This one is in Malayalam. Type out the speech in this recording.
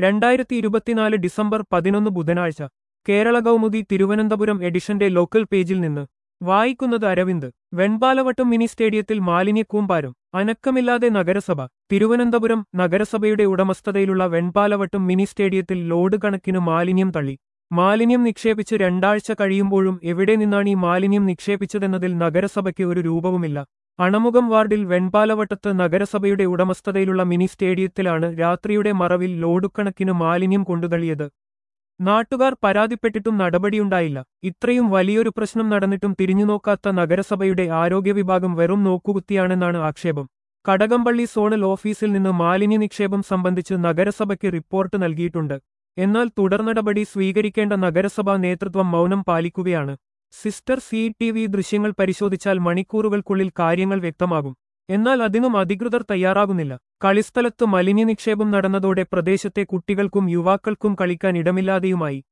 രണ്ടായിരത്തി ഇരുപത്തിനാല് ഡിസംബർ പതിനൊന്ന് ബുധനാഴ്ച കേരള കൗമുദി തിരുവനന്തപുരം എഡിഷന്റെ ലോക്കൽ പേജിൽ നിന്ന് വായിക്കുന്നത് അരവിന്ദ് വെൺപാലവട്ടം മിനി സ്റ്റേഡിയത്തിൽ മാലിന്യക്കൂമ്പാരം അനക്കമില്ലാതെ നഗരസഭ തിരുവനന്തപുരം നഗരസഭയുടെ ഉടമസ്ഥതയിലുള്ള വെൺപാലവട്ടം മിനി സ്റ്റേഡിയത്തിൽ ലോഡ് കണക്കിന് മാലിന്യം തള്ളി മാലിന്യം നിക്ഷേപിച്ച് രണ്ടാഴ്ച കഴിയുമ്പോഴും എവിടെ നിന്നാണ് ഈ മാലിന്യം നിക്ഷേപിച്ചതെന്നതിൽ നഗരസഭയ്ക്ക് ഒരു രൂപവുമില്ല അണമുഖം വാർഡിൽ വെൺപാലവട്ടത്ത് നഗരസഭയുടെ ഉടമസ്ഥതയിലുള്ള മിനി സ്റ്റേഡിയത്തിലാണ് രാത്രിയുടെ മറവിൽ ലോഡുക്കണക്കിന് മാലിന്യം കൊണ്ടുതള്ളിയത് നാട്ടുകാർ പരാതിപ്പെട്ടിട്ടും നടപടിയുണ്ടായില്ല ഇത്രയും വലിയൊരു പ്രശ്നം നടന്നിട്ടും തിരിഞ്ഞുനോക്കാത്ത നഗരസഭയുടെ ആരോഗ്യവിഭാഗം വെറും നോക്കുകുത്തിയാണെന്നാണ് ആക്ഷേപം കടകംപള്ളി സോണൽ ഓഫീസിൽ നിന്ന് മാലിന്യ നിക്ഷേപം സംബന്ധിച്ച് നഗരസഭയ്ക്ക് റിപ്പോർട്ട് നൽകിയിട്ടുണ്ട് എന്നാൽ തുടർനടപടി സ്വീകരിക്കേണ്ട നഗരസഭാ നേതൃത്വം മൗനം പാലിക്കുകയാണ് സിസ്റ്റർ സി ടി വി ദൃശ്യങ്ങൾ പരിശോധിച്ചാൽ മണിക്കൂറുകൾക്കുള്ളിൽ കാര്യങ്ങൾ വ്യക്തമാകും എന്നാൽ അതിനും അധികൃതർ തയ്യാറാകുന്നില്ല കളിസ്ഥലത്ത് മലിന്യ നിക്ഷേപം നടന്നതോടെ പ്രദേശത്തെ കുട്ടികൾക്കും യുവാക്കൾക്കും കളിക്കാൻ ഇടമില്ലാതെയുമായി